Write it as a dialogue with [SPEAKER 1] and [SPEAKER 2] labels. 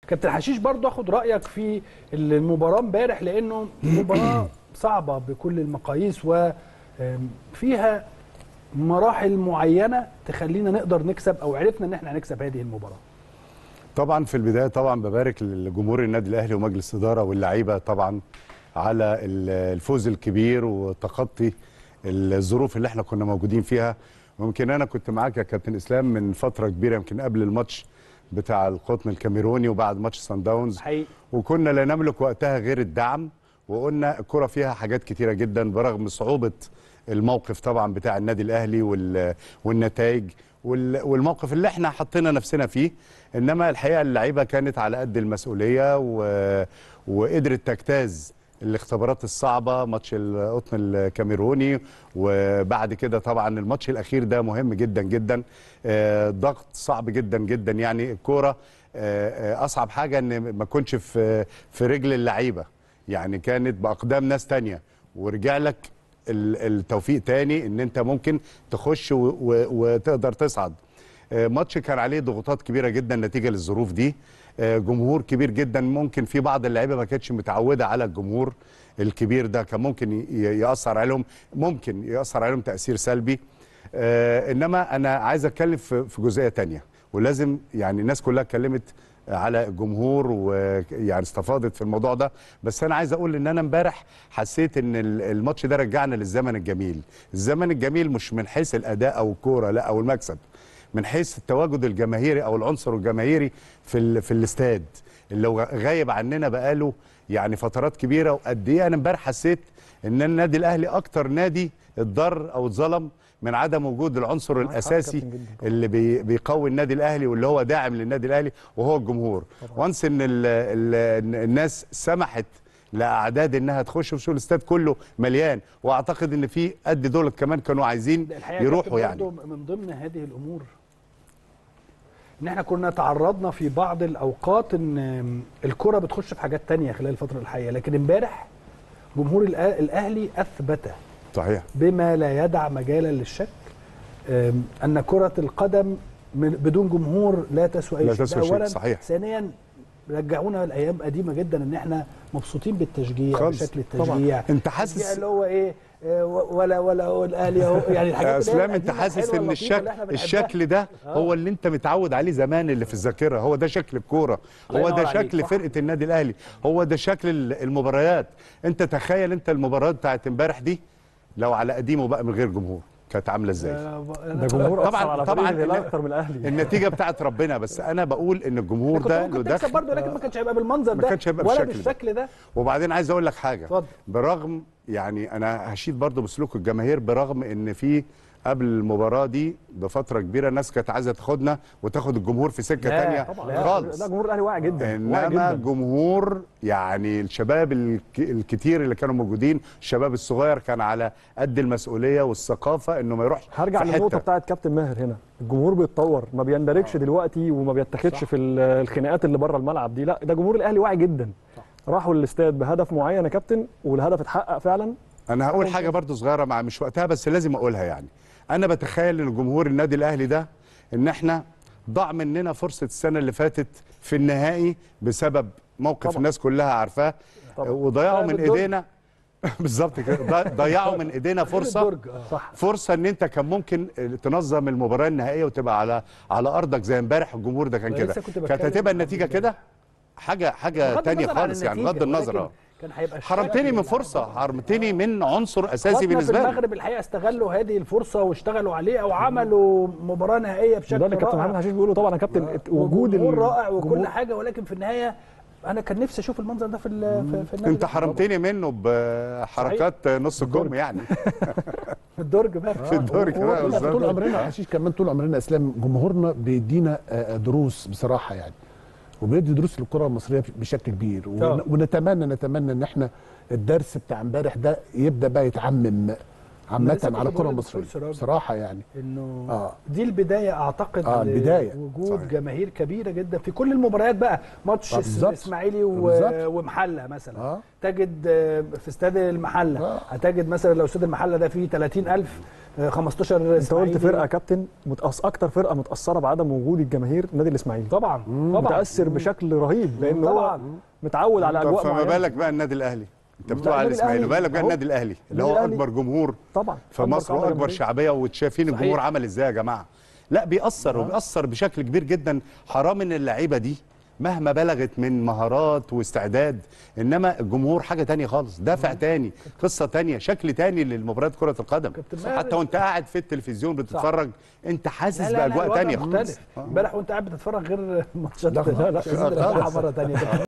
[SPEAKER 1] كابتن حشيش برضو اخد رايك في المباراه امبارح لانه مباراه صعبه بكل المقاييس وفيها مراحل معينه تخلينا نقدر نكسب او عرفنا ان احنا هنكسب هذه المباراه
[SPEAKER 2] طبعا في البدايه طبعا ببارك لجمهور النادي الاهلي ومجلس الاداره واللعيبه طبعا على ال- الفوز الكبير وتخطي الظروف اللي احنا كنا موجودين فيها ويمكن انا كنت معاك يا كابتن اسلام من فتره كبيره يمكن قبل الماتش بتاع القطن الكاميروني وبعد ماتش سان داونز
[SPEAKER 1] حقيقي
[SPEAKER 2] وكنا لا نملك وقتها غير الدعم وقلنا الكرة فيها حاجات كتيرة جدا برغم صعوبة الموقف طبعا بتاع النادي الأهلي وال- والنتائج وال- والموقف اللي احنا حطينا نفسنا فيه انما الحقيقة اللعيبة كانت على قد المسؤولية و... وقدرت تجتاز الاختبارات الصعبة ماتش القطن الكاميروني وبعد كده طبعا الماتش الأخير ده مهم جدا جدا آه، ضغط صعب جدا جدا يعني الكورة آه، آه، أصعب حاجة إن ما كنتش في في رجل اللعيبة يعني كانت بأقدام ناس تانية ورجع لك ال- التوفيق تاني إن أنت ممكن تخش و- و- وتقدر تصعد آه، ماتش كان عليه ضغوطات كبيره جدا نتيجه للظروف دي آه، جمهور كبير جدا ممكن في بعض اللعيبه ما كانتش متعوده على الجمهور الكبير ده كان ممكن ي- ياثر عليهم ممكن ياثر عليهم تاثير سلبي آه، انما انا عايز اتكلم في في جزئيه تانية ولازم يعني الناس كلها اتكلمت على الجمهور ويعني استفاضت في الموضوع ده بس انا عايز اقول ان انا امبارح حسيت ان ال- الماتش ده رجعنا للزمن الجميل الزمن الجميل مش من حيث الاداء او الكوره لا او المكسب من حيث التواجد الجماهيري او العنصر الجماهيري في ال... في الاستاد اللي هو غايب عننا بقاله يعني فترات كبيره وقد ايه انا امبارح حسيت ان النادي الاهلي اكتر نادي اتضر او اتظلم من عدم وجود العنصر
[SPEAKER 3] معاك حق
[SPEAKER 2] الاساسي
[SPEAKER 3] كابتن جدا.
[SPEAKER 2] اللي بي بيقوي النادي الاهلي واللي هو داعم للنادي الاهلي وهو الجمهور وانس ان ال ال الناس سمحت لاعداد انها تخش وشوف الاستاد كله مليان واعتقد ان في قد دولت كمان كانوا عايزين
[SPEAKER 1] الحقيقه
[SPEAKER 2] يروحوا
[SPEAKER 1] كابتن
[SPEAKER 2] يعني
[SPEAKER 1] برضو من ضمن هذه الامور ان احنا كنا تعرضنا في بعض الاوقات ان الكره بتخش في حاجات تانية خلال الفتره الحاليه لكن امبارح جمهور الأ- الاهلي اثبت
[SPEAKER 2] صحيح
[SPEAKER 1] بما لا يدع مجالا للشك أم، ان كره القدم من- بدون جمهور لا تسوى اي
[SPEAKER 2] لا
[SPEAKER 1] شيء
[SPEAKER 2] تسوى
[SPEAKER 1] ده
[SPEAKER 2] شيء،
[SPEAKER 1] أولاً.
[SPEAKER 2] صحيح.
[SPEAKER 1] ثانيا رجعونا لايام قديمه جدا ان احنا مبسوطين بالتشجيع
[SPEAKER 2] خالص.
[SPEAKER 1] بشكل
[SPEAKER 3] طبعاً.
[SPEAKER 1] التشجيع
[SPEAKER 2] انت حاسس-
[SPEAKER 1] التشجيع اللي هو ايه آه، ولا ولا هو الاهلي اهو يعني الحاجات
[SPEAKER 2] يا
[SPEAKER 1] اللي هي
[SPEAKER 2] اسلام انت
[SPEAKER 1] القديمة
[SPEAKER 2] حاسس
[SPEAKER 1] الحلوة
[SPEAKER 2] ان
[SPEAKER 1] اللطيفة اللي
[SPEAKER 2] الشكل
[SPEAKER 1] إحنا بنحبها.
[SPEAKER 2] الشكل ده هو اللي انت متعود عليه زمان اللي في الذاكره هو ده شكل الكوره
[SPEAKER 1] الله
[SPEAKER 2] هو
[SPEAKER 1] ينور
[SPEAKER 2] ده
[SPEAKER 1] عليك،
[SPEAKER 2] شكل
[SPEAKER 1] صح.
[SPEAKER 2] فرقه النادي الاهلي هو ده شكل ال- المباريات انت تخيل انت المباريات بتاعت امبارح دي لو على قديمه بقى من غير جمهور كانت عامله ازاي
[SPEAKER 1] آه، ب-
[SPEAKER 3] ده جمهور
[SPEAKER 2] طبعاً-
[SPEAKER 3] اثر على
[SPEAKER 2] طبعاً
[SPEAKER 3] فريق الهلال
[SPEAKER 2] ال-
[SPEAKER 3] اكتر من الاهلي
[SPEAKER 2] النتيجه بتاعت ربنا بس انا بقول ان الجمهور
[SPEAKER 1] كنت
[SPEAKER 2] ده
[SPEAKER 1] ممكن
[SPEAKER 2] له
[SPEAKER 1] تكسب
[SPEAKER 2] دخل
[SPEAKER 1] برضه لكن ما كانش هيبقى بالمنظر
[SPEAKER 2] ما
[SPEAKER 1] ده
[SPEAKER 2] كانش هيبقى
[SPEAKER 1] ولا
[SPEAKER 2] بالشكل ده.
[SPEAKER 1] بالشكل ده
[SPEAKER 2] وبعدين عايز اقول لك حاجه
[SPEAKER 1] اتفضل.
[SPEAKER 2] برغم يعني انا هشيد برضو بسلوك الجماهير برغم ان في قبل المباراه دي بفتره كبيره الناس كانت عايزه تاخدنا وتاخد الجمهور في سكه
[SPEAKER 1] لا،
[SPEAKER 2] تانية
[SPEAKER 1] طبعاً.
[SPEAKER 3] لا
[SPEAKER 2] خالص
[SPEAKER 3] لا جمهور الاهلي واعي جدا واعي
[SPEAKER 2] انما
[SPEAKER 3] جدا
[SPEAKER 2] جمهور يعني الشباب الك- الكتير اللي كانوا موجودين الشباب الصغير كان على قد المسؤوليه والثقافه انه ما يروحش
[SPEAKER 3] هرجع
[SPEAKER 2] في
[SPEAKER 3] للنقطه
[SPEAKER 2] حتة.
[SPEAKER 3] بتاعت كابتن ماهر هنا الجمهور بيتطور ما بيندركش دلوقتي وما بيتاخدش في ال- الخناقات اللي بره الملعب دي لا ده جمهور الاهلي واعي جدا راحوا الاستاد بهدف معين يا كابتن والهدف اتحقق فعلا
[SPEAKER 2] انا هقول حاجه برضو صغيره مع مش وقتها بس لازم اقولها يعني انا بتخيل ان جمهور النادي الاهلي ده ان احنا ضاع مننا فرصه السنه اللي فاتت في النهائي بسبب موقف
[SPEAKER 3] طبعاً.
[SPEAKER 2] الناس كلها عارفاه
[SPEAKER 3] طبعاً.
[SPEAKER 2] وضيعوا
[SPEAKER 1] آه،
[SPEAKER 2] من
[SPEAKER 1] بالدرج.
[SPEAKER 2] ايدينا بالظبط كده ض- ضيعوا من ايدينا فرصه
[SPEAKER 1] الدرج، آه.
[SPEAKER 3] صح
[SPEAKER 2] فرصه ان انت كان ممكن تنظم المباراه النهائيه وتبقى على على ارضك زي امبارح الجمهور ده كان
[SPEAKER 1] أنا
[SPEAKER 2] كده
[SPEAKER 1] لسه كنت
[SPEAKER 2] كانت
[SPEAKER 1] بتكلم
[SPEAKER 2] هتبقى
[SPEAKER 1] عن
[SPEAKER 2] النتيجه
[SPEAKER 1] الموضوع.
[SPEAKER 2] كده حاجه حاجه
[SPEAKER 1] بغض
[SPEAKER 2] تانية
[SPEAKER 1] النظر عن
[SPEAKER 2] خالص يعني
[SPEAKER 1] النتيجة،
[SPEAKER 2] بغض النظر
[SPEAKER 1] ولكن
[SPEAKER 2] اه
[SPEAKER 1] كان هيبقى
[SPEAKER 2] حرمتني من
[SPEAKER 1] الشكل
[SPEAKER 2] فرصه حرمتني من عنصر اساسي
[SPEAKER 1] اخواتنا في
[SPEAKER 2] بالنسبه لي
[SPEAKER 1] المغرب الحقيقه استغلوا هذه الفرصه واشتغلوا عليه او عملوا مباراه نهائيه بشكل
[SPEAKER 3] ده اللي كابتن محمد
[SPEAKER 1] رائع
[SPEAKER 3] حشيش بيقوله طبعا يا كابتن وجود
[SPEAKER 1] وجود رائع وكل
[SPEAKER 3] الجمهور-
[SPEAKER 1] حاجه ولكن في النهايه انا كان نفسي اشوف المنظر ده في ال- في, في النادي
[SPEAKER 2] انت
[SPEAKER 1] الأهلي.
[SPEAKER 2] حرمتني منه بحركات نص كم يعني
[SPEAKER 1] في الدرج بقى
[SPEAKER 2] في الدور كده
[SPEAKER 4] طول
[SPEAKER 2] بالظبط.
[SPEAKER 4] طول عمرنا حشيش كمان طول عمرنا اسلام جمهورنا بيدينا آه، دروس بصراحه يعني وبيدي دروس للكره المصريه بشكل كبير ون-
[SPEAKER 1] آه.
[SPEAKER 4] ونتمنى نتمنى ان احنا الدرس بتاع امبارح ده يبدا بقى يتعمم عامه
[SPEAKER 1] لسه كنت
[SPEAKER 4] على الكره
[SPEAKER 1] بقول
[SPEAKER 4] المصريه
[SPEAKER 1] للدكتور سراج.
[SPEAKER 4] بصراحه يعني
[SPEAKER 1] انه
[SPEAKER 4] آه.
[SPEAKER 1] دي البدايه اعتقد
[SPEAKER 4] آه، البداية.
[SPEAKER 1] وجود
[SPEAKER 2] صحيح.
[SPEAKER 1] جماهير كبيره جدا في كل المباريات بقى ماتش
[SPEAKER 4] آه،
[SPEAKER 1] الس-
[SPEAKER 4] بالظبط.
[SPEAKER 1] الاسماعيلي و-
[SPEAKER 4] بالظبط.
[SPEAKER 1] ومحله مثلا
[SPEAKER 4] آه.
[SPEAKER 1] تجد آه، في استاد المحله
[SPEAKER 4] آه.
[SPEAKER 1] هتجد مثلا لو استاد المحله ده فيه 30000 آه، 15
[SPEAKER 3] انت قلت
[SPEAKER 1] إسماعيلي.
[SPEAKER 3] فرقه يا كابتن متأث اكتر فرقه متاثره بعدم وجود الجماهير النادي الاسماعيلي
[SPEAKER 1] طبعا طبعا
[SPEAKER 3] متاثر بشكل رهيب لان هو
[SPEAKER 1] طبعا.
[SPEAKER 3] متعود على
[SPEAKER 2] طب
[SPEAKER 3] اجواء
[SPEAKER 2] فما
[SPEAKER 3] معينه
[SPEAKER 2] بالك بقى النادي الاهلي انت بتقول على
[SPEAKER 3] النادي
[SPEAKER 2] الاسماعيلي
[SPEAKER 3] الأهلي
[SPEAKER 2] بالك بقى
[SPEAKER 3] أهو.
[SPEAKER 2] النادي الاهلي اللي هو
[SPEAKER 3] النادي الأهلي.
[SPEAKER 2] اكبر جمهور
[SPEAKER 3] طبعا
[SPEAKER 2] في
[SPEAKER 3] أكبر
[SPEAKER 2] مصر
[SPEAKER 3] قاعدة
[SPEAKER 2] واكبر
[SPEAKER 3] جماهيرية.
[SPEAKER 2] شعبيه وشايفين
[SPEAKER 1] صحيح.
[SPEAKER 2] الجمهور عمل ازاي يا جماعه لا بيأثر وبيأثر بشكل كبير جدا حرام ان اللعيبه دي مهما بلغت من مهارات واستعداد انما الجمهور حاجه تانية خالص دافع تاني قصه تانية شكل تاني للمباريات كره القدم
[SPEAKER 1] كابتن ماهر.
[SPEAKER 2] حتى وانت قاعد في التلفزيون بتتفرج انت حاسس
[SPEAKER 1] لا لا لا
[SPEAKER 2] باجواء
[SPEAKER 1] الوضع
[SPEAKER 2] تانية خالص
[SPEAKER 1] مختلف امبارح وانت قاعد بتتفرج غير ماتشات
[SPEAKER 3] لا، لا،
[SPEAKER 1] مش عايزين نرجعها مره ثانيه